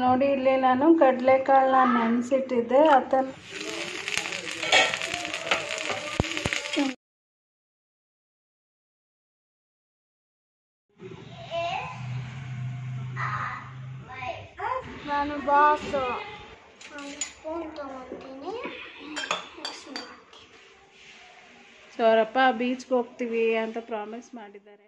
ನೋಡಿ ಇಲ್ಲಿ ನಾನು ಕಡಲೆಕಾಳನ್ನ ನೆನೆಸಿಟ್ಟಿದ್ದೆ ಅದನ್ನು ನಾನು ಬಾಸು ಸ್ಪೂನ್ ತೊಗೊತೀನಿ ಸೊ ಅವರಪ್ಪ ಬೀಚ್ಗೆ ಹೋಗ್ತೀವಿ ಅಂತ ಪ್ರಾಮಿಸ್ ಮಾಡಿದ್ದಾರೆ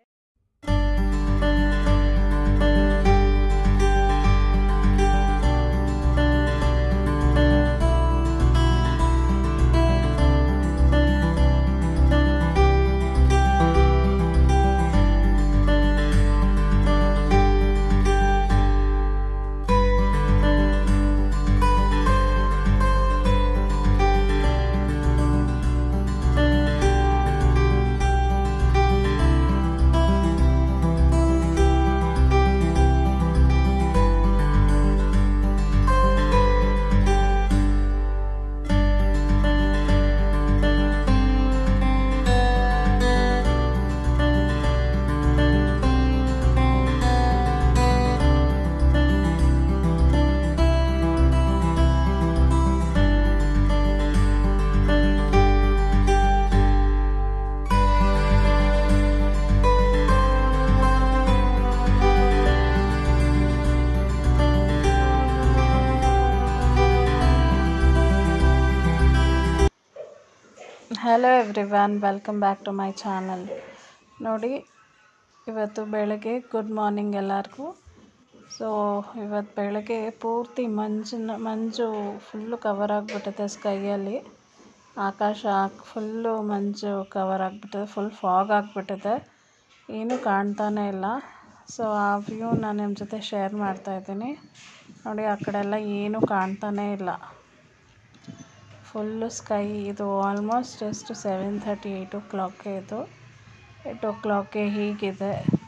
hello everyone welcome back to my channel ನೋಡಿ ಇವತ್ತು ಬೆಳಗ್ಗೆ ಗುಡ್ ಮಾರ್ನಿಂಗ್ ಎಲ್ಲರಿಗೂ ಸೊ ಇವತ್ತು ಬೆಳಗ್ಗೆ ಪೂರ್ತಿ ಮಂಜಿನ ಮಂಜು ಫುಲ್ಲು ಕವರ್ ಆಗಿಬಿಟ್ಟಿದೆ ಸ್ಕೈಯಲ್ಲಿ ಆಕಾಶ ಫುಲ್ಲು ಮಂಜು ಕವರ್ ಆಗಿಬಿಟ್ಟಿದೆ ಫುಲ್ ಫಾಗ್ ಆಗಿಬಿಟ್ಟಿದೆ ಏನೂ ಕಾಣ್ತಾನೇ ಇಲ್ಲ ಸೊ ಆ ವ್ಯೂ ನಾನು ನಿಮ್ಮ ಜೊತೆ ಶೇರ್ ಮಾಡ್ತಾಯಿದ್ದೀನಿ ನೋಡಿ ಆ ಕಡೆ ಎಲ್ಲ ಏನೂ ಕಾಣ್ತಾನೇ ಇಲ್ಲ ಫುಲ್ಲು ಸ್ಕೈ ಇದು ಆಲ್ಮೋಸ್ಟ್ ಎಷ್ಟು seven thirty eight o'clock ಇದು ಏಯ್ಟ್ ಓ ಕ್ಲಾಕ್ಗೆ ಹೀಗಿದೆ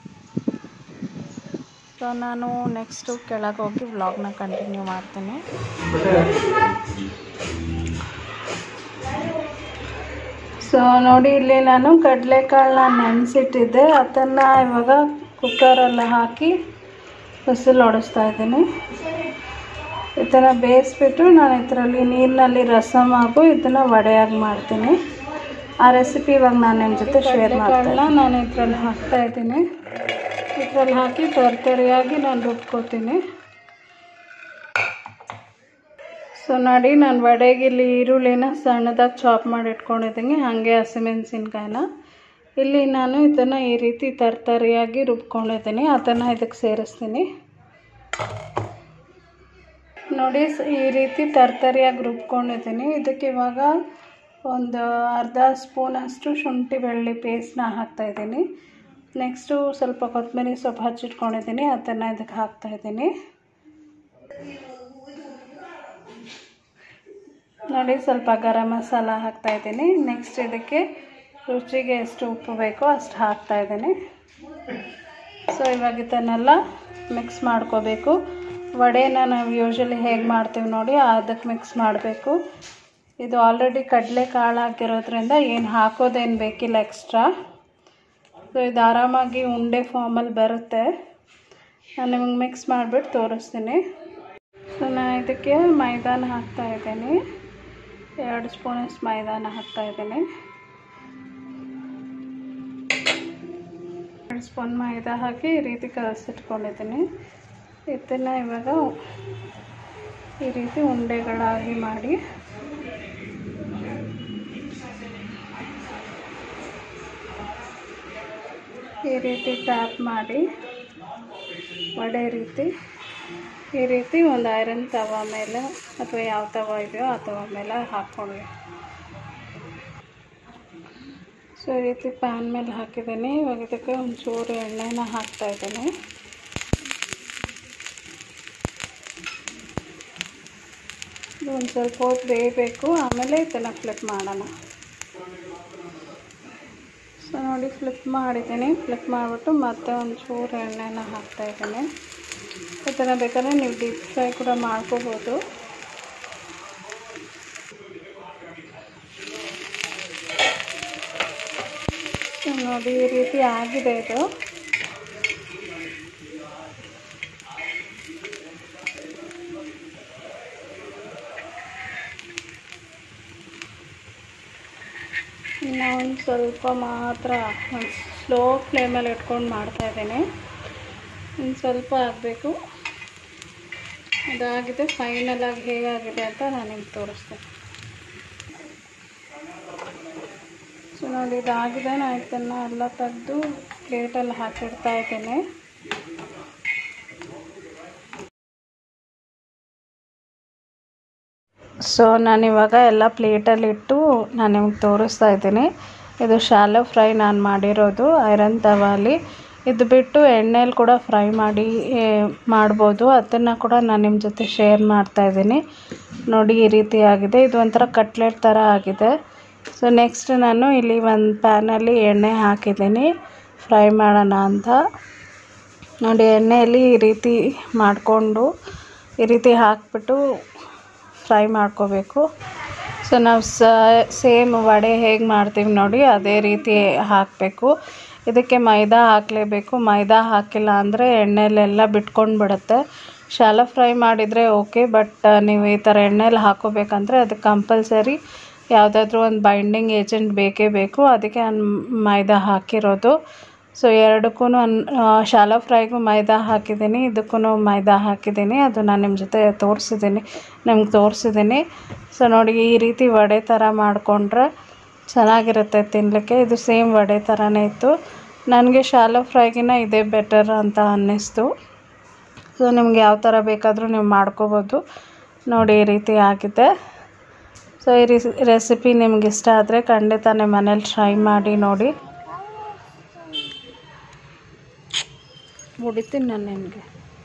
ಸೊ ನಾನು ನೆಕ್ಸ್ಟು ಕೆಳಗೆ ಹೋಗಿ ವ್ಲಾಗ್ನ ಕಂಟಿನ್ಯೂ ಮಾಡ್ತೀನಿ ಸೊ ನೋಡಿ ಇಲ್ಲಿ ನಾನು ಕಡಲೆಕಾಳನ್ನ ನೆನೆಸಿಟ್ಟಿದ್ದೆ ಅದನ್ನು ಇವಾಗ ಕುಕ್ಕರಲ್ಲಿ ಹಾಕಿ ಬಿಸಿಲು ಹೊಡಿಸ್ತಾ ಇದ್ದೀನಿ ಇದನ್ನು ಬೇಯಿಸ್ಬಿಟ್ಟು ನಾನು ಇದರಲ್ಲಿ ನೀರಿನಲ್ಲಿ ರಸಮ್ ಹಾಗೂ ಇದನ್ನು ವಡೆಯಾಗಿ ಮಾಡ್ತೀನಿ ಆ ರೆಸಿಪಿ ಇವಾಗ ನಾನು ನಿಮ್ಮ ಜೊತೆ ಶೇರ್ ಮಾಡ್ತೀನಿ ನಾನು ಇದರಲ್ಲಿ ಹಾಕ್ತಾ ಇದ್ದೀನಿ ಇದರಲ್ಲಿ ಹಾಕಿ ತರ್ತರಿಯಾಗಿ ನಾನು ರುಬ್ಕೋತೀನಿ ಸೊ ನೋಡಿ ನಾನು ವಡೆಗೆ ಇಲ್ಲಿ ಈರುಳ್ಳಿನ ಸಣ್ಣದಾಗಿ ಚಾಪ್ ಮಾಡಿ ಇಟ್ಕೊಂಡಿದ್ದೀನಿ ಹಾಗೆ ಹಸಿಮೆಣಸಿನ್ಕಾಯಿನ ಇಲ್ಲಿ ನಾನು ಇದನ್ನು ಈ ರೀತಿ ತರ್ತರಿಯಾಗಿ ರುಬ್ಕೊಂಡಿದ್ದೀನಿ ಅದನ್ನು ಇದಕ್ಕೆ ಸೇರಿಸ್ತೀನಿ ನೋಡಿ ಸ್- ಈ ರೀತಿ ತರ್ತರಿಯಾಗಿ ರುಬ್ಕೊಂಡಿದ್ದೀನಿ ಇದಕ್ಕೆ ಇವಾಗ ಒಂದು ಅರ್ಧ ಸ್ಪೂನಷ್ಟು ಶುಂಠಿ ಬೆಳ್ಳಿ ಪೇಸ್ಟ್ನ ಹಾಕ್ತಾಯಿದ್ದೀನಿ ನೆಕ್ಸ್ಟು ಸ್ವಲ್ಪ ಕೊತ್ತಂಬರಿ ಸೊಪ್ಪು ಹಚ್ಚಿಟ್ಕೊಂಡಿದ್ದೀನಿ ಅದನ್ನು ಇದಕ್ಕೆ ಹಾಕ್ತಾಯಿದ್ದೀನಿ ನೋಡಿ ಸ್ವಲ್ಪ ಗರಂ ಮಸಾಲ ಹಾಕ್ತಾಯಿದ್ದೀನಿ ನೆಕ್ಸ್ಟ್ ಇದಕ್ಕೆ ರುಚಿಗೆ ಎಷ್ಟು ಉಪ್ಪು ಬೇಕೋ ಅಷ್ಟು ಹಾಕ್ತಾಯಿದ್ದೀನಿ ಸೊ ಇವಾಗ ಇದನ್ನೆಲ್ಲ ಮಿಕ್ಸ್ ಮಾಡ್ಕೋಬೇಕು ವಡೆನ ನಾವು ಯೂಶಲಿ ಹೇಗೆ ಮಾಡ್ತೀವಿ ನೋಡಿ ಅದಕ್ಕೆ ಮಿಕ್ಸ್ ಮಾಡಬೇಕು ಇದು ಆಲ್ರೆಡಿ ಕಡಲೆ ಕಾಳು ಹಾಕಿರೋದ್ರಿಂದ ಏನು ಹಾಕೋದೇನು ಬೇಕಿಲ್ಲ ಎಕ್ಸ್ಟ್ರಾ ಸೊ ಇದು ಆರಾಮಾಗಿ ಉಂಡೆ ಫಾರ್ಮಲ್ಲಿ ಬರುತ್ತೆ ನಾನು ನಿಮಗೆ ಮಿಕ್ಸ್ ಮಾಡಿಬಿಟ್ಟು ತೋರಿಸ್ತೀನಿ ಸೊ ನಾನು ಇದಕ್ಕೆ ಮೈದಾನ ಹಾಕ್ತಾ ಇದ್ದೀನಿ ಎರಡು ಸ್ಪೂನಷ್ಟು ಮೈದಾನ ಹಾಕ್ತಾ ಇದ್ದೀನಿ ಎರಡು ಸ್ಪೂನ್ ಮೈದಾ ಹಾಕಿ ಈ ರೀತಿ ಕಲಸಿಟ್ಕೊಂಡಿದ್ದೀನಿ ಇದನ್ನು ಇವಾಗ ಈ ರೀತಿ ಉಂಡೆಗಳಾಗಿ ಮಾಡಿ ಈ ರೀತಿ ಟ್ಯಾಪ್ ಮಾಡಿ ವಡೆ ರೀತಿ ಈ ರೀತಿ ಒಂದು ಐರನ್ ತವ ಮೇಲೆ ಅಥವಾ ಯಾವ ತವ ಇದೆಯೋ ಆ ತವ ಮೇಲೆ ಹಾಕ್ಕೊಳ್ಳಿ ಸೊ ಈ ರೀತಿ ಪ್ಯಾನ್ ಮೇಲೆ ಹಾಕಿದ್ದೀನಿ ಇವಾಗ ಇದಕ್ಕೆ ಒಂಚೂರು ಎಣ್ಣೆನ ಹಾಕ್ತಾ ಇದ್ದೀನಿ ಇದು ಒಂದು ಸ್ವಲ್ಪ ಹೊತ್ತು ಬೇಯಬೇಕು ಆಮೇಲೆ ಇದನ್ನು ಫ್ಲಿಪ್ ಮಾಡೋಣ ಸೊ ನೋಡಿ ಫ್ಲಿಪ್ ಮಾಡಿದ್ದೀನಿ ಫ್ಲಿಪ್ ಮಾಡಿಬಿಟ್ಟು ಮತ್ತೆ ಒಂಚೂರು ಎಣ್ಣೆನ ಹಾಕ್ತಾ ಇದ್ದೀನಿ ಈ ಥರ ಬೇಕಾದ್ರೆ ನೀವು ಡೀಪ್ ಫ್ರೈ ಕೂಡ ಮಾಡ್ಕೋಬೋದು ಸೊ ನೋಡಿ ಈ ರೀತಿ ಆಗಿದೆ ಇದು ಇನ್ನು ಒಂದು ಸ್ವಲ್ಪ ಮಾತ್ರ ಒಂದು ಸ್ಲೋ ಫ್ಲೇಮಲ್ಲಿ ಇಟ್ಕೊಂಡು ಮಾಡ್ತಾಯಿದ್ದೀನಿ ಇನ್ನು ಸ್ವಲ್ಪ ಆಗಬೇಕು ಅದಾಗಿದೆ ಫೈನಲ್ ಆಗಿ ಹೇಗಾಗಿದೆ ಅಂತ ನಾನು ನಿಮ್ಗೆ ತೋರಿಸ್ತೇನೆ ಸೊ ನೋಡಿ ಇದಾಗಿದೆ ನಾನು ಇದನ್ನು ಎಲ್ಲ ತೆಗೆದು ಪ್ಲೇಟಲ್ಲಿ ಹಾಕಿಡ್ತಾ ಇದ್ದೀನಿ ಸೊ ನಾನಿವಾಗ ಎಲ್ಲ ಪ್ಲೇಟಲ್ಲಿ ಇಟ್ಟು ನಾನು ನಿಮ್ಗೆ ತೋರಿಸ್ತಾ ಇದ್ದೀನಿ ಇದು ಶಾಲೋ ಫ್ರೈ ನಾನು ಮಾಡಿರೋದು ಐರನ್ ತವಾಲಿ ಇದು ಬಿಟ್ಟು ಎಣ್ಣೆಲಿ ಕೂಡ ಫ್ರೈ ಮಾಡಿ ಏ, ಮಾಡ್ಬೋದು ಅದನ್ನು ಕೂಡ ನಾನು ನಿಮ್ಮ ಜೊತೆ ಶೇರ್ ಮಾಡ್ತಾ ಇದ್ದೀನಿ ನೋಡಿ ಈ ರೀತಿ ಆಗಿದೆ ಇದು ಒಂಥರ ಕಟ್ಲೆಟ್ ಥರ ಆಗಿದೆ ಸೊ ನೆಕ್ಸ್ಟ್ ನಾನು ಇಲ್ಲಿ ಒಂದು ಪ್ಯಾನಲ್ಲಿ ಎಣ್ಣೆ ಹಾಕಿದ್ದೀನಿ ಫ್ರೈ ಮಾಡೋಣ ಅಂತ ನೋಡಿ ಎಣ್ಣೆಯಲ್ಲಿ ಈ ರೀತಿ ಮಾಡಿಕೊಂಡು ಈ ರೀತಿ ಹಾಕ್ಬಿಟ್ಟು ಫ್ರೈ ಮಾಡ್ಕೋಬೇಕು ಸೊ ನಾವು ಸೇಮ್ ವಡೆ ಹೇಗೆ ಮಾಡ್ತೀವಿ ನೋಡಿ ಅದೇ ರೀತಿ ಹಾಕಬೇಕು ಇದಕ್ಕೆ ಮೈದಾ ಹಾಕಲೇಬೇಕು ಮೈದಾ ಹಾಕಿಲ್ಲ ಅಂದರೆ ಎಣ್ಣೆಲೆಲ್ಲ ಬಿಟ್ಕೊಂಡು ಬಿಡುತ್ತೆ ಶಾಲೋ ಫ್ರೈ ಮಾಡಿದರೆ ಓಕೆ ಬಟ್ ನೀವು ಈ ಥರ ಎಣ್ಣೆಲಿ ಹಾಕೋಬೇಕಂದ್ರೆ ಅದಕ್ಕೆ ಕಂಪಲ್ಸರಿ ಯಾವುದಾದ್ರೂ ಒಂದು ಬೈಂಡಿಂಗ್ ಏಜೆಂಟ್ ಬೇಕೇ ಬೇಕು ಅದಕ್ಕೆ ನಾನು ಮೈದಾ ಹಾಕಿರೋದು ಸೊ ಎರಡಕ್ಕೂ ಶಾಲೋ ಫ್ರೈಗೂ ಮೈದಾ ಹಾಕಿದ್ದೀನಿ ಇದಕ್ಕೂ ಮೈದಾ ಹಾಕಿದ್ದೀನಿ ಅದು ನಾನು ನಿಮ್ಮ ಜೊತೆ ತೋರಿಸಿದ್ದೀನಿ ನಿಮ್ಗೆ ತೋರಿಸಿದ್ದೀನಿ ಸೊ ನೋಡಿ ಈ ರೀತಿ ವಡೆ ಥರ ಮಾಡಿಕೊಂಡ್ರೆ ಚೆನ್ನಾಗಿರುತ್ತೆ ತಿನ್ನಲಿಕ್ಕೆ ಇದು ಸೇಮ್ ವಡೆ ಥರನೇ ಇತ್ತು ನನಗೆ ಶಾಲೋ ಫ್ರೈಗಿನ ಇದೇ ಬೆಟರ್ ಅಂತ ಅನ್ನಿಸ್ತು ಸೊ ನಿಮ್ಗೆ ಯಾವ ಥರ ಬೇಕಾದರೂ ನೀವು ಮಾಡ್ಕೋಬೋದು ನೋಡಿ ಈ ರೀತಿ ಆಗಿದೆ ಸೊ ಈ ರೆಸಿಪಿ ನಿಮ್ಗೆ ಇಷ್ಟ ಆದರೆ ಖಂಡಿತ ನಿಮ್ಮ ಮನೇಲಿ ಟ್ರೈ ಮಾಡಿ ನೋಡಿ ಹೊಡಿತೀನಿ ನಾನು ನಿಮಗೆ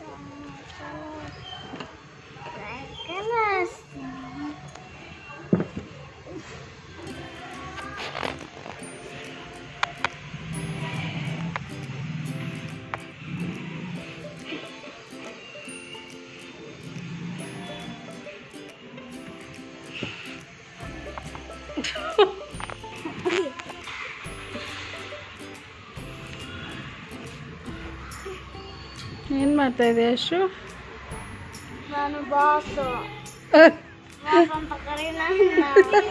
ಏನು ಮಾಡ್ತಾ ಇದೆಯಾ ಅಶು ನಾನು ಬಾಸು ಬಾಸ್ ಅಂತ ಕರಿ ನನ್ನ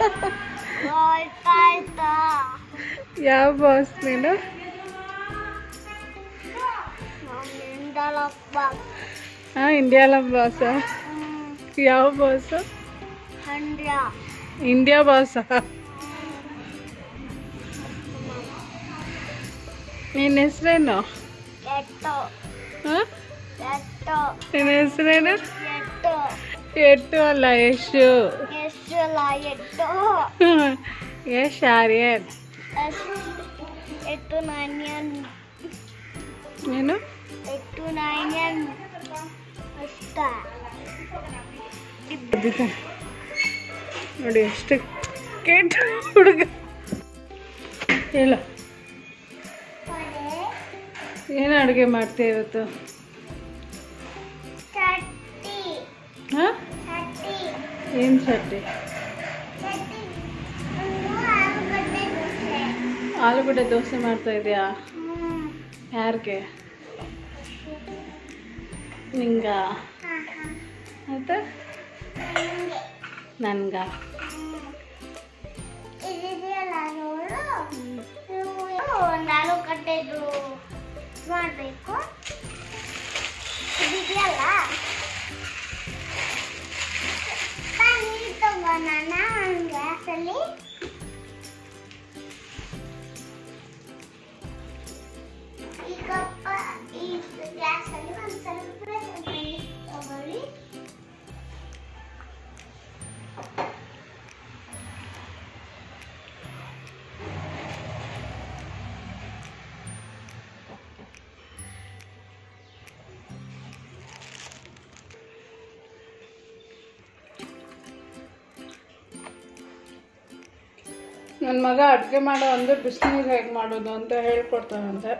ಆಯ್ತಾಯ್ತಾ ಯಾವ ಬಾಸ್ ನೀನು ನಾನು ಇಂಡಲಪ್ಪ ಹಾಂ ಇಂಡಿಯಾಲ ಬಾಸ ಯಾವ ಬಾಸ ಹಂಡ್ಯ ಇಂಡಿಯಾ ಬಾಸ ನಿನ್ನ ಹೆಸ್ರೇನು ಎಟ್ಟು ಹಾಂ ಎಟ್ಟು ನಿನ್ನ ಹೆಸ್ರೇನು ಎಟ್ಟು ಎಟ್ಟು ಅಲ್ಲ ಯಶು ಎಷ್ಟಲ್ಲ ಎಟ್ಟು ಯಶ್ ಆರ್ಯನ್ ಎಟ್ಟು ನಾಣ್ಯನ್ ಏನು ಎಟ್ಟು ನಾಣ್ಯನ್ ಅಷ್ಟ ಬಿದ್ದಿದ್ದ. ನೋಡಿ ಎಷ್ಟು ಕೆಟ್ಟ ಹುಡುಗ ಹೇಳ ಏನು ಅಡುಗೆ ಮಾಡ್ತೀಯ ಇವತ್ತು ಚಟ್ಟಿ ಹಾಂ ಚಟ್ಟಿ ಏನು ಚಟ್ನಿ ಚಟ್ಟಿ ಒಂದು ಆಲೂಗಡ್ಡೆ ದೋಸೆ ಆಲೂಗಡ್ಡೆ ದೋಸೆ ಮಾಡ್ತಾ ಇದೆಯಾ ಹ್ಮ್ ಯಾರಿಗೆ ನಿಂಗ ಹಾ ಹಾ ಮತ್ತು ನನ್ಗ ಇದೆಯಲ್ಲ ನೋಡು ಒಂದು ಆಲೂಗಡ್ಡೆದು ಮಾಡಬೇಕು ಇದೆಯಲ್ಲ ನೀರು ತಗೋಣ ಒಂದು ಗ್ಲಾಸಲ್ಲಿ ಈ ಕಪ್ಪ ಈ ಗ್ಲಾಸಲ್ಲಿ ಒಂದು ಸ್ವಲ್ಪ ನೀರು ತಗೊಳ್ಳಿ ನನ್ನ ಮಗ ಅಡುಗೆ ಮಾಡೋ ಅಂದ್ರೆ ಬಿಸಿನೀರು ಹೇಗೆ ಮಾಡೋದು ಅಂತ ಹೇಳ್ಕೊಡ್ತಾನಂತೆ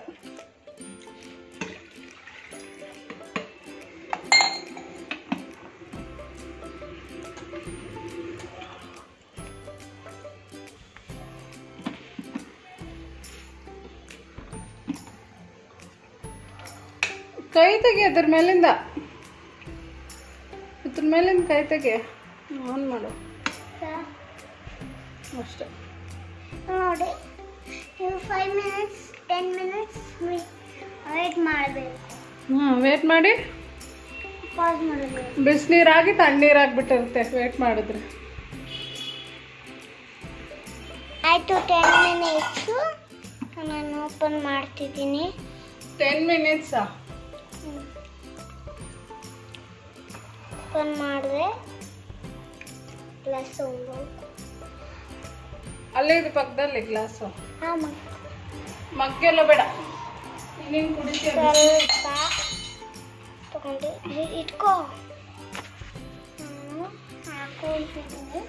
ಕೈ ತೆಗಿ ಅದ್ರ ಮೇಲಿಂದ ಅದ್ರ ಮೇಲಿಂದ ಕೈ ತೆಗಿ ಆನ್ ಮಾಡು ಅಷ್ಟೇ ನೋಡಿ ನೀವು five minutes ten minutes wait ಮಾಡಬೇಕು ಹ್ಞೂ ವೇಟ್ ಮಾಡಿ ಪಾಸ್ ಮಾಡಬೇಕು ಬಿಸಿನೀರಾಗಿ ತಣ್ಣೀರಾಗ್ಬಿಟ್ಟಿರುತ್ತೆ ವೇಟ್ ಮಾಡಿದ್ರೆ ಆಯಿತು ಟೆನ್ ಮಿನಿಟ್ಸು ನಾನು ಓಪನ್ ಮಾಡ್ತಿದ್ದೀನಿ ಟೆನ್ ಮಿನಿಟ್ಸಾ ಓಪನ್ ಮಾಡಿದೆ ಪ್ಲಸ್ ಒಂದು ಅಲ್ಲೇ ಇದು ಪಕ್ಕದಲ್ಲಿ ಗ್ಲಾಸು ಹಾಂ ಮಗ್ಗೆಲ್ಲ ಬೇಡ ನೀನು ಕುಡಿತೀಯ ಸ್ವಲ್ಪ ತಗೊಂಡು ಇದು ಇಟ್ಕೋ ನಾನು ಹಾಕೊಳ್ತಿದ್ದೀನಿ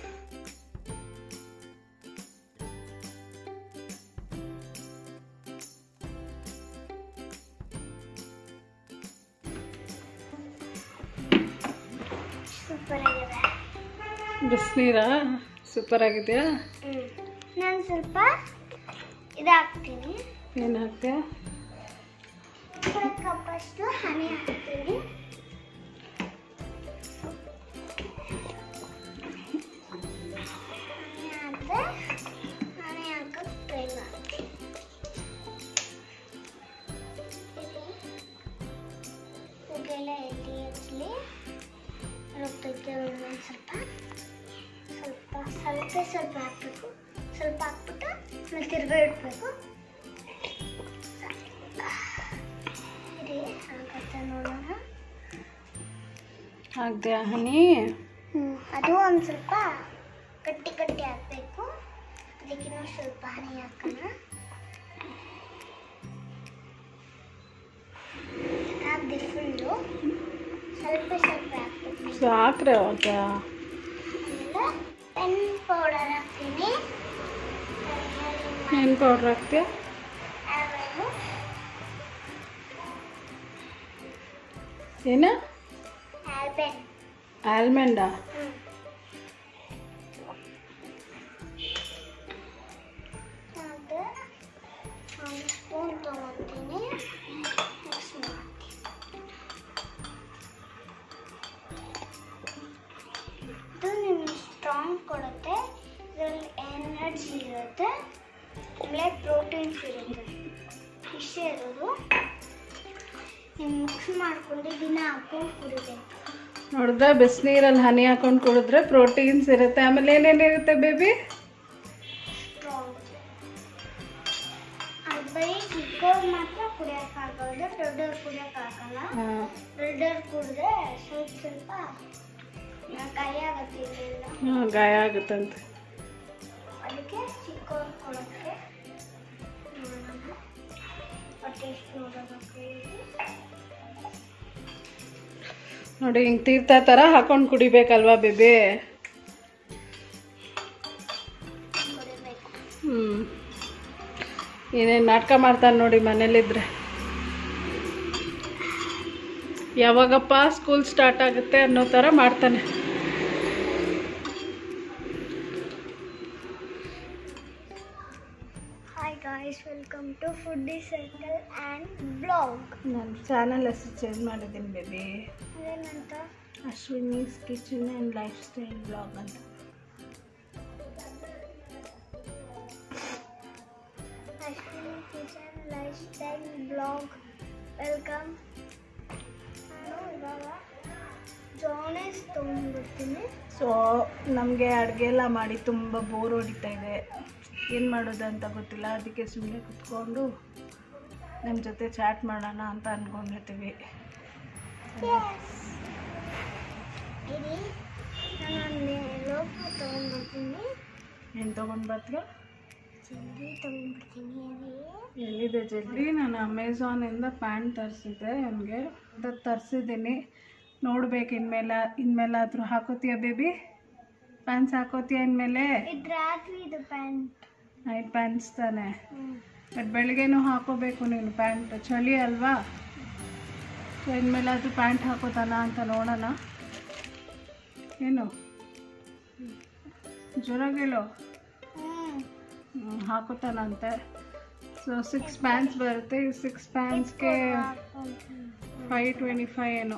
ಸೂಪರ್ ಆಗಿದೆ ಬಿಸಿನೀರಾ ಸೂಪರ್ ಆಗಿದೆಯಾ ಹ್ಞೂ ನಾನು ಸ್ವಲ್ಪ ಇದು ಹಾಕ್ತೀನಿ ಏನು ಹಾಕ್ತೀಯಾ ಕಪ್ಪಷ್ಟು ಹನಿ ಹಾಕ್ತೀನಿ ಹನಿ ಹಾಕಿದೆ ಹನಿ ಹಾಕಕ್ಕೆ ಟ್ರೈ ಮಾಡ್ತೀನಿ ಇದೆಲ್ಲ ಎಲ್ಲಿ ಹಚ್ಚಲಿ ರುಬ್ಬಕ್ಕೆ ಒಂದೊಂದು ಸ್ವಲ್ಪ ಸ್ವಲ್ಪ ಸ್ವಲ್ಪ ಸ್ವಲ್ಪ ಹಾಕಬೇಕು ಸ್ವಲ್ಪ ಹಾಕ್ಬಿಟ್ಟು ಆಮೇಲೆ ತಿರ್ಗಾ ಇಡಬೇಕು ಇರಿ ಆಗತ್ತೆ ನೋಡೋಣ ಹಾಕ್ದ್ಯಾ ಹನಿ ಹ್ಞೂ ಅದು ಒಂದು ಸ್ವಲ್ಪ ಗಟ್ಟಿ ಗಟ್ಟಿ ಹಾಕಬೇಕು ಅದಕ್ಕಿನ್ನೂ ಸ್ವಲ್ಪ ಹನಿ ಹಾಕೋಣ ಹಾಕ್ದೆ ಫುಲ್ಲು ಸ್ವಲ್ಪ ಸ್ವಲ್ಪ ಹಾಕ್ಬೇಕು ಸಾಕ್ರೆ ಅವಾಗ ಆಮೇಲೆ ಪೆನ್ ಪೌಡರ್ ಹಾಕ್ತೀನಿ ಏನು ಪೌಡ್ರ್ ಹಾಕ್ತೀಯಾ ಆಮೇಲೆ ಏನು ಆಲ್ಬೆನ್ ಆಲ್ಮಂಡಾ ಹ್ಞೂ ಅದು ಒಂದು ಸ್ಪೂನ್ ತೊಗೊತೀನಿ ಮಿಕ್ಸ್ ಮಾಡ್ತೀನಿ ಇದು ನಿಮ್ಗೆ ಸ್ಟ್ರಾಂಗ್ ಕೊಡುತ್ತೆ ಇದರಲ್ಲಿ ಎನರ್ಜಿ ಇರುತ್ತೆ ಆಮೇಲೆ ಪ್ರೋಟೀನ್ಸ್ ಇರುತ್ತೆ ಇಷ್ಟೇ ಇರೋದು ನೀವು ಮಿಕ್ಸ್ ಮಾಡ್ಕೊಂಡು ದಿನ ಹಾಕೊಂಡು ಕುಡಿಬೇಕು ನೋಡಿದ್ರೆ ಬಿಸಿನೀರಲ್ಲಿ ಹನಿ ಹಾಕೊಂಡು ಕುಡಿದ್ರೆ ಪ್ರೋಟೀನ್ಸ್ ಇರುತ್ತೆ ಆಮೇಲೆ ಏನೇನಿರುತ್ತೆ ಬೇಬಿ ಸ್ಟ್ರಾಂಗ್ ಅದು ಬರೀ ಚಿಕ್ಕವ್ರು ಮಾತ್ರ ಕುಡಿಯೋಕ್ಕಾಗೋದು ದೊಡ್ಡವ್ರು ಕುಡಿಯೋಕ್ಕಾಗಲ್ಲ ಹಾಂ ದೊಡ್ಡವ್ರು ಕುಡಿದ್ರೆ ಸ್ವಲ್ಪ ಸ್ವಲ್ಪ ಕೈ ಆಗುತ್ತೆ ಇದೆಲ್ಲ ಹಾಂ ಗಾಯ ಆಗುತ್ತಂತೆ ಅದಕ್ಕೆ ಚಿಕ್ಕವ್ರು ಕೊಡೋಕ್ಕೆ ನೋಡೋಣ ಟೇಸ್ಟ್ ನೋಡೋದಕ್ಕೆ ನೋಡಿ ಹಿಂಗೆ ತೀರ್ಥ ಥರ ಹಾಕೊಂಡು ಕುಡಿಬೇಕಲ್ವಾ ಬೇಬಿ ಕುಡಿಬೇಕು ಹ್ಞೂ ಏನೇನು ನಾಟಕ ಮಾಡ್ತಾನೆ ನೋಡಿ ಮನೇಲಿದ್ರೆ ಯಾವಾಗಪ್ಪ ಸ್ಕೂಲ್ ಸ್ಟಾರ್ಟ್ ಆಗುತ್ತೆ ಅನ್ನೋ ಥರ ಮಾಡ್ತಾನೆ hi guys welcome to foodie circle and blog ನಾನು ಚಾನಲ್ ಹೆಸರು ಚೇಂಜ್ ಮಾಡಿದ್ದೀನಿ ಬೇಬಿ ಅದೇನಂತ Ashwini's kitchen and lifestyle blog ಅಂತ Ashwini kitchen lifestyle blog welcome ನಾನು ಇವಾಗ ಜಾನೆಸ್ ತೊಗೊಂಡ್ಬಿಡ್ತೀನಿ ಸೊ ನಮಗೆ ಅಡುಗೆ ಎಲ್ಲ ಮಾಡಿ ತುಂಬ ಬೋರ್ ಹೊಡಿತಾ ಇದೆ ಏನು ಮಾಡೋದು ಅಂತ ಗೊತ್ತಿಲ್ಲ ಅದಕ್ಕೆ ಸುಮ್ಮನೆ ಕುತ್ಕೊಂಡು ನಿಮ್ಮ ಜೊತೆ ಚಾಟ್ ಮಾಡೋಣ ಅಂತ ಅಂದ್ಕೊಂಡಿರ್ತೀವಿ ಇರಿ ನಾನು ಲೋಪ ತೊಗೊಂಡ್ಬಿಡ್ತೀನಿ ಏನು ತೊಗೊಂಡು ಬರ್ತೀಯ ಚಿಲ್ಲಿ ತೊಗೊಂಡ್ಬಿಡ್ತೀನಿ ರೀ ಎಲ್ಲಿದೆ ಜಲ್ದಿ ನಾನು ಅಮೆಝಾನಿಂದ ಪ್ಯಾಂಟ್ ತರಿಸಿದ್ದೆ ನನಗೆ ಅದು ತರಿಸಿದ್ದೀನಿ ನೋಡ್ಬೇಕು ಇನ್ಮೇಲೆ ಇನ್ಮೇಲಾದರೂ ಹಾಕೋತೀಯ ಬೇಬಿ ಪ್ಯಾಂಟ್ಸ್ ಹಾಕೋತೀಯ ಇನ್ಮೇಲೆ ಇದು ರಾತ್ರಿ ಇದು ಪ್ಯಾಂಟ್ ನೈಟ್ ಪ್ಯಾಂಟ್ಸ್ ತಾನೆ ಹ್ಞೂ ಬಟ್ ಬೆಳಿಗ್ಗೆನೂ ಹಾಕೋಬೇಕು ನೀನು ಪ್ಯಾಂಟ್ ಚಳಿ ಅಲ್ವಾ ಸೊ ಇನ್ಮೇಲಾದರೂ ಪ್ಯಾಂಟ್ ಹಾಕೋತಾನ ಅಂತ ನೋಡೋಣ ಏನು ಜೋರಾಗೇಳು ಹ್ಞೂ ಹಾಕೋತಾನಂತೆ ಸೊ ಸಿಕ್ಸ್ ಪ್ಯಾಂಟ್ಸ್ ಬರುತ್ತೆ ಈ ಸಿಕ್ಸ್ ಪ್ಯಾಂಟ್ಸ್ಗೆ ಫೈ ಟ್ವೆಂಟಿ ಫೈ ಏನೋ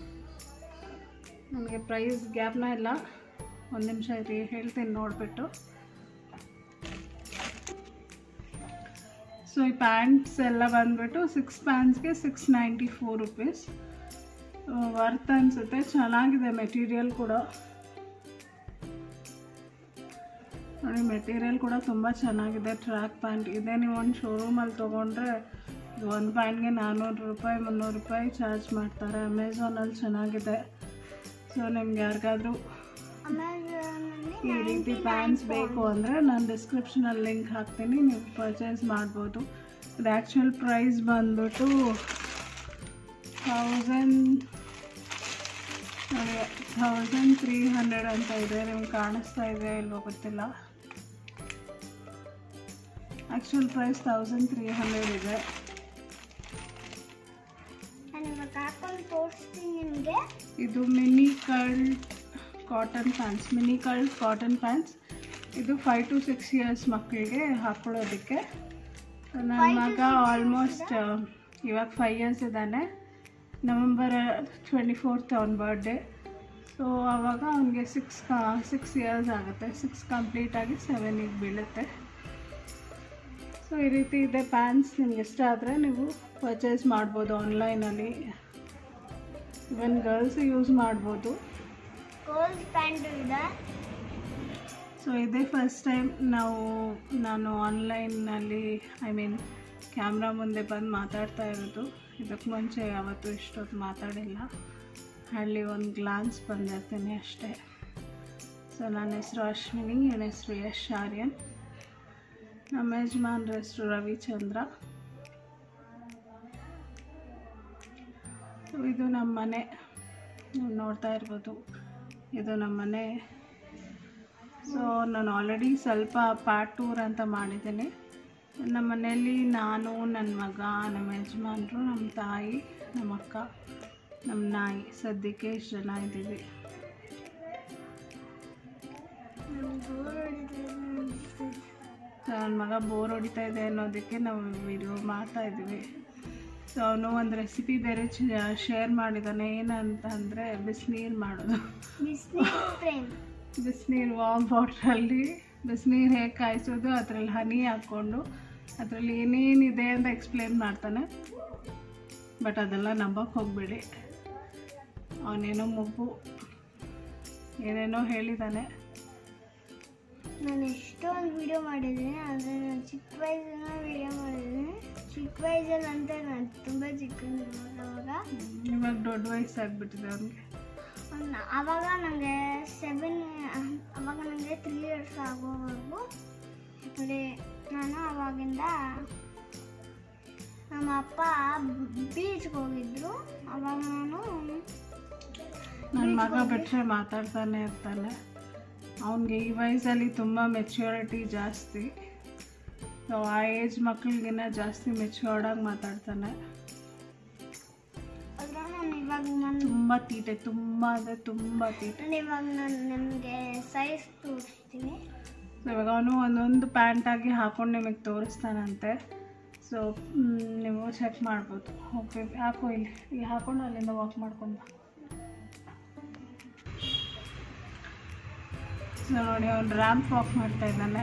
ನನಗೆ ಪ್ರೈಸ್ ಗ್ಯಾಪ್ನ ಇಲ್ಲ ಒಂದು ನಿಮಿಷ ಇರಿ ಹೇಳ್ತೀನಿ ನೋಡಿಬಿಟ್ಟು ಸೊ ಈ ಪ್ಯಾಂಟ್ಸ್ ಎಲ್ಲ ಬಂದ್ಬಿಟ್ಟು ಸಿಕ್ಸ್ ಪ್ಯಾಂಟ್ಸ್ಗೆ six ninety four rupees worth ಅನಿಸುತ್ತೆ ಚೆನ್ನಾಗಿದೆ ಮೆಟೀರಿಯಲ್ ಕೂಡ ನೋಡಿ ಮೆಟೀರಿಯಲ್ ಕೂಡ ತುಂಬ ಚೆನ್ನಾಗಿದೆ ಟ್ರ್ಯಾಕ್ ಪ್ಯಾಂಟ್ ಇದೇ ನೀವು ಒಂದು ಶೋರೂಮಲ್ಲಿ ತೊಗೊಂಡ್ರೆ ಒಂದು ಪ್ಯಾಂಟ್ಗೆ ನಾನ್ನೂರು ರೂಪಾಯಿ ಮುನ್ನೂರು ರೂಪಾಯಿ ಚಾರ್ಜ್ ಮಾಡ್ತಾರೆ ಅಮೆಝಾನಲ್ಲಿ ಚೆನ್ನಾಗಿದೆ ಸೊ ನಿಮ್ಗೆ ಯಾರಿಗಾದ್ರೂ ಈ ರೀತಿ ಪ್ಯಾಂಟ್ಸ್ ಬೇಕು ಅಂದರೆ ನಾನು ಡಿಸ್ಕ್ರಿಪ್ಷನಲ್ಲಿ ಲಿಂಕ್ ಹಾಕ್ತೀನಿ ನೀವು ಪರ್ಚೇಸ್ ಮಾಡ್ಬೋದು ಇದು ಆ್ಯಕ್ಚುಯಲ್ ಪ್ರೈಸ್ ಬಂದ್ಬಿಟ್ಟು ಥೌಸಂಡ್ ನೋಡಿ ಥೌಸಂಡ್ ತ್ರೀ ಹಂಡ್ರೆಡ್ ಅಂತ ಇದೆ ನಿಮ್ಗೆ ಕಾಣಿಸ್ತಾ ಇದೆ ಇಲ್ವೋ ಗೊತ್ತಿಲ್ಲ actual price thousand three hundred ಇದೆ ನಾನು ಇವಾಗ ಹಾಕೊಂಡು ತೋರಿಸ್ತೀನಿ ನಿಮಗೆ ಇದು mini cult cotton pants mini cult cotton pants ಇದು ಫೈವ್ ಟು ಸಿಕ್ಸ್ ಇಯರ್ಸ್ ಮಕ್ಕಳಿಗೆ ಹಾಕೊಳ್ಳೋದಕ್ಕೆ ನನ್ನ ಮಗ ಆಲ್ಮೋಸ್ಟ್ ಇವಾಗ ಫೈವ್ ಇಯರ್ಸ್ ಇದ್ದಾನೆ ನವೆಂಬರ್ ಟ್ವೆಂಟಿ ಫೋರ್ತ್ ಅವ್ನ ಬರ್ಡೇ ಸೊ ಆವಾಗ ಅವನಿಗೆ ಸಿಕ್ಸ್ ಸಿಕ್ಸ್ ಇಯರ್ಸ್ ಆಗುತ್ತೆ ಸಿಕ್ಸ್ ಕಂಪ್ಲೀಟಾಗಿ ಸೆವೆನಿಗೆ ಬೀಳುತ್ತೆ ಸೊ ಈ ರೀತಿ ಇದೆ ಪ್ಯಾಂಟ್ಸ್ ನಿಮ್ಗೆ ಇಷ್ಟ ಆದರೆ ನೀವು ಪರ್ಚೇಸ್ ಮಾಡ್ಬೋದು ಆನ್ಲೈನಲ್ಲಿ ಇವನ್ ಗರ್ಲ್ಸ್ ಯೂಸ್ ಮಾಡ್ಬೋದು ಗೋಲ್ಡ್ ಪ್ಯಾಂಟ್ ಇದೆ ಸೊ ಇದೇ ಫಸ್ಟ್ ಟೈಮ್ ನಾವು ನಾನು ಆನ್ಲೈನ್ನಲ್ಲಿ ಐ ಮೀನ್ ಕ್ಯಾಮ್ರಾ ಮುಂದೆ ಬಂದು ಮಾತಾಡ್ತಾ ಇರೋದು ಇದಕ್ಕೆ ಮುಂಚೆ ಯಾವತ್ತೂ ಇಷ್ಟೊತ್ತು ಮಾತಾಡಿಲ್ಲ ಹಳ್ಳಿ ಒಂದು ಗ್ಲಾನ್ಸ್ ಬಂದಿರ್ತೀನಿ ಅಷ್ಟೇ ಸೊ ನನ್ನ ಹೆಸರು ಅಶ್ವಿನಿ ನನ್ನ ಹೆಸರು ಯಶ್ ಆರ್ಯನ್ ನಮ್ಮ ಯಜಮಾನ್ರ ಹೆಸರು ರವಿಚಂದ್ರ ಸೊ ಇದು ನಮ್ಮ ಮನೆ ನೀವು ನೋಡ್ತಾ ಇರ್ಬೋದು ಇದು ನಮ್ಮ ಮನೆ ಸೊ ನಾನು ಆಲ್ರೆಡಿ ಸ್ವಲ್ಪ ಪಾರ್ಟ್ ಟೂರ್ ಅಂತ ಮಾಡಿದ್ದೀನಿ ನಮ್ಮ ಮನೆಯಲ್ಲಿ ನಾನು ನನ್ನ ಮಗ ನಮ್ಮ ಯಜಮಾನ್ರು ನಮ್ಮ ತಾಯಿ ನಮ್ಮ ಅಕ್ಕ ನಮ್ಮ ನಾಯಿ ಸದ್ಯಕ್ಕೆ ಇಷ್ಟು ಜನ ಇದ್ದೀವಿ ಸೊ ನನ್ನ ಮಗ ಬೋರ್ ಹೊಡಿತಾ ಇದೆ ಅನ್ನೋದಕ್ಕೆ ನಾವು ವಿಡಿಯೋ ಮಾಡ್ತಾ ಇದ್ದೀವಿ ಸೊ ಅವನು ಒಂದು ರೆಸಿಪಿ ಬೇರೆ ಶೇರ್ ಮಾಡಿದ್ದಾನೆ ಏನಂತ ಅಂದರೆ ಬಿಸಿನೀರು ಮಾಡೋದು ಬಿಸ್ನೀರ್ ಫ್ರೇಮ್ ಬಿಸಿನೀರು ವಾಮ್ ವಾಟ್ರಲ್ಲಿ ಬಿಸಿನೀರು ಹೇಗೆ ಕಾಯಿಸೋದು ಅದರಲ್ಲಿ ಹನಿ ಹಾಕ್ಕೊಂಡು ಅದರಲ್ಲಿ ಏನೇನಿದೆ ಅಂತ ಎಕ್ಸ್ಪ್ಲೇನ್ ಮಾಡ್ತಾನೆ ಬಟ್ ಅದೆಲ್ಲ ನಂಬಕ್ಕೆ ಹೋಗಬೇಡಿ ಅವನೇನೋ ಮಗು ಏನೇನೋ ಹೇಳಿದ್ದಾನೆ ನಾನು ಎಷ್ಟೊಂದು ವಿಡಿಯೋ ಮಾಡಿದ್ದೀನಿ ಆದರೆ ನಾನು ಚಿಕ್ಕ ವಯಸ್ಸಿನ ವಿಡಿಯೋ ಮಾಡಿದ್ದೀನಿ ಚಿಕ್ಕ ವಯಸ್ಸಲ್ಲಿ ಅಂತ ನಾನು ತುಂಬ ಚಿಕ್ಕಂದಿರ್ಬೋದು ಅವಾಗ ಇವಾಗ ದೊಡ್ಡ ವಯಸ್ಸಾಗ್ಬಿಟ್ಟಿದೆ ಅವನಿಗೆ ಅವ್ನ- ಆವಾಗ ನನಗೆ ಸೆವೆನ್ ಅವಾಗ ನನಗೆ ತ್ರೀ ಇಯರ್ಸ್ ಆಗೋವರೆಗೂ ಅಂದರೆ ನಾನು ಆವಾಗಿಂದ ನಮ್ಮ ಅಪ್ಪ ಬೀಚ್ಗೆ ಹೋಗಿದ್ರು ಅವಾಗ ನಾನು ನನ್ನ ಮಗ ಬಿಟ್ಟರೆ ಮಾತಾಡ್ತಾನೆ ಇರ್ತಾನೆ ಅವನಿಗೆ ಈ ವಯಸ್ಸಲ್ಲಿ ತುಂಬ ಮೆಚ್ಯೂರಿಟಿ ಜಾಸ್ತಿ ಸೊ ಆ ಏಜ್ ಮಕ್ಳಿಗಿನ್ನ ಜಾಸ್ತಿ ಮೆಚ್ಯೂರ್ಡಾಗಿ ಮಾತಾಡ್ತಾನೆ ಅದ್ರ ನಾನು ಇವಾಗ ನಾನು ತುಂಬ ತೀಟೆ ತುಂಬ ಅಂದರೆ ತುಂಬ ತೀಟೆ ನಾನು ಇವಾಗ ನಾನು ನಿಮಗೆ ಸೈಜ್ ತೋರಿಸ್ತೀನಿ ಸೊ ಇವಾಗ ಅವನು ಒಂದೊಂದು ಪ್ಯಾಂಟಾಗಿ ಹಾಕೊಂಡು ನಿಮಗೆ ತೋರಿಸ್ತಾನಂತೆ ಸೊ ನೀವು ಚೆಕ್ ಮಾಡ್ಬೋದು ಓಕೆ ಹಾಕೋ ಇಲ್ಲಿ ಇಲ್ಲಿ ಹಾಕೊಂಡು ಅಲ್ಲಿಂದ ವಾಕ್ ಮಾಡ್ಕೊಂಡು ಬಾ ಸೊ ನೋಡಿ ಅವ್ನು ರ್ಯಾಂಪ್ ವಾಕ್ ಮಾಡ್ತಾ ಇದ್ದಾನೆ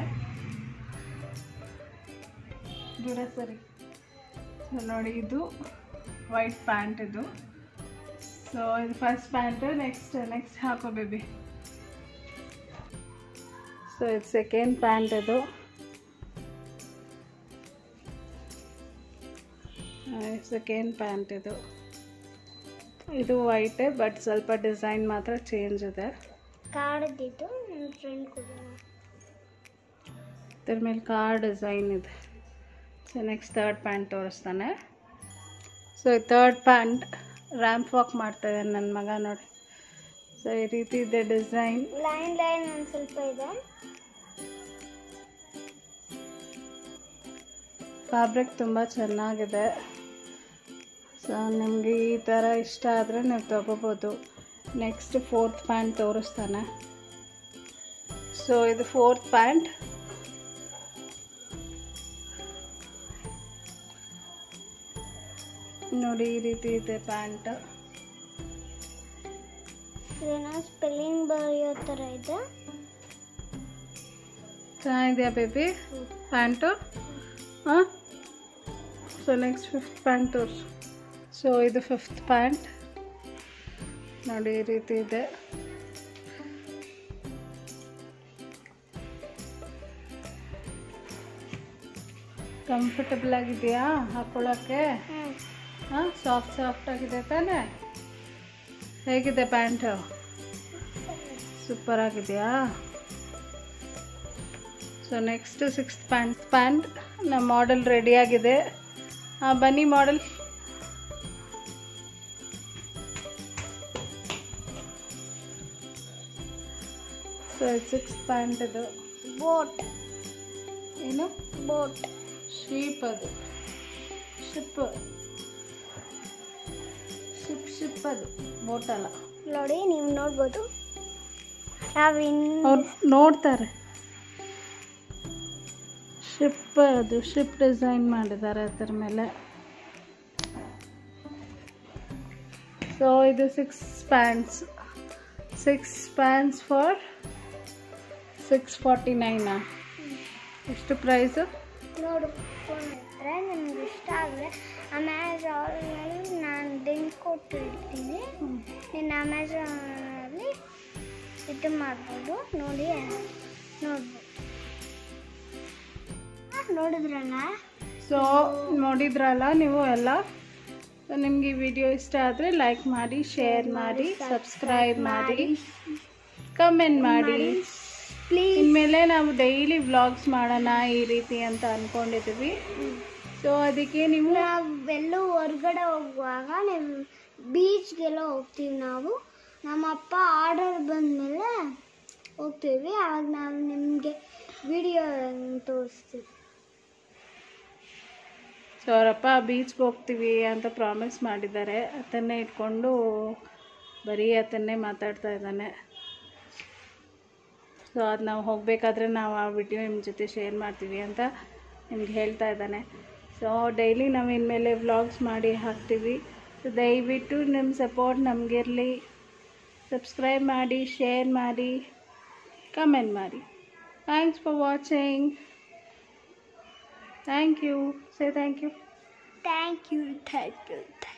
ದೂರ ಸರಿ ಸೊ ನೋಡಿ ಇದು ವೈಟ್ ಪ್ಯಾಂಟ್ ಇದು ಸೊ ಇದು ಫಸ್ಟ್ ಪ್ಯಾಂಟು ನೆಕ್ಸ್ಟ್ ನೆಕ್ಸ್ಟ್ ಹಾಕೋ ಬೇಬಿ ಸೊ ಇದು ಸೆಕೆಂಡ್ ಪ್ಯಾಂಟ್ ಇದು ಸೆಕೆಂಡ್ ಪ್ಯಾಂಟ್ ಇದು ಇದು ವೈಟೇ ಬಟ್ ಸ್ವಲ್ಪ ಡಿಸೈನ್ ಮಾತ್ರ ಚೇಂಜ್ ಇದೆ ಕಾಡ್ದಿತ್ತು ನನ್ನ ಫ್ರೆಂಡ್ ಕೂಡ ಇದ್ರ ಮೇಲೆ ಕಾರ್ ಡಿಸೈನ್ ಇದೆ ಸೊ ನೆಕ್ಸ್ಟ್ ತರ್ಡ್ ಪ್ಯಾಂಟ್ ತೋರಿಸ್ತಾನೆ ಸೊ ಈ ತರ್ಡ್ ಪ್ಯಾಂಟ್ ರ್ಯಾಂಪ್ ವಾಕ್ ಮಾಡ್ತಾ ಇದ್ದಾನೆ ನನ್ನ ಮಗ ನೋಡಿ ಸೊ ಈ ರೀತಿ ಇದೆ ಡಿಸೈನ್ ಲೈನ್ ಲೈನ್ ಒಂದು ಸ್ವಲ್ಪ ಇದೆ ಫ್ಯಾಬ್ರಿಕ್ ತುಂಬ ಚೆನ್ನಾಗಿದೆ ಸೊ ನಿಮಗೆ ಈ ಥರ ಇಷ್ಟ ಆದರೆ ನೀವು ತಗೋಬೋದು ನೆಕ್ಸ್ಟ್ ಫೋರ್ತ್ ಪ್ಯಾಂಟ್ ತೋರಿಸ್ತಾನೆ ಸೊ ಇದು ಫೋರ್ತ್ ಪ್ಯಾಂಟ್ ನೋಡಿ ಈ ರೀತಿ ಇದೆ ಪ್ಯಾಂಟ್ ಇದೇನೋ ಸ್ಪೆಲ್ಲಿಂಗ್ ಬರೆಯೋ ಥರ ಇದೆ ಚೆನ್ನಾಗಿದೆಯಾ ಬೇಬಿ ಪ್ಯಾಂಟು ಹಾಂ ಸೊ ನೆಕ್ಸ್ಟ್ ಫಿಫ್ತ್ ಪ್ಯಾಂಟ್ ತೋರಿಸು ಸೊ ಇದು ಫಿಫ್ತ್ ಪ್ಯಾಂಟ್ ನೋಡಿ ಈ ರೀತಿ ಇದೆ ಕಂಫರ್ಟಬಲ್ ಆಗಿದೆಯಾ ಹಾಕೊಳ್ಳೋಕ್ಕೆ ಹ್ಞೂ ಹಾಂ ಸಾಫ್ಟ್ ಸಾಫ್ಟ್ ಆಗಿದೆ ತಾನೇ ಹೇಗಿದೆ ಪ್ಯಾಂಟು ಸೂಪರ್ ಆಗಿದೆಯಾ so next sixth pant pant ನಮ್ಮ ಮಾಡೆಲ್ ರೆಡಿ ಆಗಿದೆ ಹಾಂ ಬನ್ನಿ ಮಾಡೆಲ್ ಸೊ ಸಿಕ್ಸ್ ಪ್ಯಾಂಟ್ ಇದು ಬೋಟ್ ಏನು ಬೋಟ್ ಶೀಪ್ ಅದು ಶಿಪ್ ಶಿಪ್ ಶಿಪ್ ಅದು ಬೋಟ್ ಅಲ್ಲ ನೋಡಿ ನೀವು ನೋಡ್ಬೋದು ನಾವು ಇನ್ ಅವ್ರು ನೋಡ್ತಾರೆ ಶಿಪ್ ಅದು ಶಿಪ್ ಡಿಸೈನ್ ಮಾಡಿದ್ದಾರೆ ಅದ್ರ ಮೇಲೆ ಸೊ ಇದು six pants six pants for six forty ನೈನಾ ಎಷ್ಟು ಪ್ರೈಸು ನೋಡು ಫೋನ್ ಹತ್ರ ನಿಮ್ಗೆ ಇಷ್ಟ ಆದರೆ ಅಮೆಝಾನಲ್ಲಿ ನಾನು ಲಿಂಕ್ ಕೊಟ್ಟಿರ್ತೀನಿ ನೀನು ಅಮೆಝಾನಲ್ಲಿ ಇದು ಮಾಡ್ಬೋದು ನೋಡಿ ನೋಡ್ಬೋದು ನೋಡಿದ್ರಲ್ಲ ಸೊ ನೋಡಿದ್ರಲ್ಲ ನೀವು ಎಲ್ಲ ಸೊ ನಿಮ್ಗೆ ಈ ವಿಡಿಯೋ ಇಷ್ಟ ಆದರೆ ಲೈಕ್ ಮಾಡಿ ಶೇರ್ ಮಾಡಿ ಸಬ್ಸ್ಕ್ರೈಬ್ ಮಾಡಿ ಕಮೆಂಟ್ ಮಾಡಿ ಪ್ಲೀಸ್ ಇನ್ಮೇಲೆ ನಾವು ಡೈಲಿ ವ್ಲಾಗ್ಸ್ ಮಾಡೋಣ ಈ ರೀತಿ ಅಂತ ಅಂದ್ಕೊಂಡಿದ್ದೀವಿ ಸೊ ಅದಕ್ಕೆ ನೀವು ನಾವು ಎಲ್ಲೂ ಹೊರ್ಗಡೆ ಹೋಗುವಾಗ ನೀವು ಬೀಚ್ಗೆಲ್ಲ ಹೋಗ್ತೀವಿ ನಾವು ನಮ್ಮ ಅಪ್ಪ ಆರ್ಡರ್ ಬಂದಮೇಲೆ ಹೋಗ್ತೀವಿ ಆವಾಗ ನಾವು ನಿಮಗೆ ವಿಡಿಯೋ ತೋರಿಸ್ತೀವಿ ಸೊ ಅವರಪ್ಪ ಬೀಚ್ಗೆ ಹೋಗ್ತೀವಿ ಅಂತ ಪ್ರಾಮಿಸ್ ಮಾಡಿದ್ದಾರೆ ಅದನ್ನೇ ಇಟ್ಕೊಂಡು ಬರೀ ಅದನ್ನೇ ಮಾತಾಡ್ತಾ ಇದ್ದಾನೆ ಸೊ ಅದು ನಾವು ಹೋಗಬೇಕಾದ್ರೆ ನಾವು ಆ ವಿಡಿಯೋ ನಿಮ್ಮ ಜೊತೆ ಶೇರ್ ಮಾಡ್ತೀವಿ ಅಂತ ನಿಮ್ಗೆ ಹೇಳ್ತಾ ಇದ್ದಾನೆ ಸೊ ಡೈಲಿ ನಾವು ಇನ್ಮೇಲೆ ವ್ಲಾಗ್ಸ್ ಮಾಡಿ ಹಾಕ್ತೀವಿ ಸೊ ದಯವಿಟ್ಟು ನಿಮ್ಮ ಸಪೋರ್ಟ್ ನಮಗಿರಲಿ ಸಬ್ಸ್ಕ್ರೈಬ್ ಮಾಡಿ ಶೇರ್ ಮಾಡಿ ಕಮೆಂಟ್ ಮಾಡಿ thanks for watching thank you say thank you thank you thank you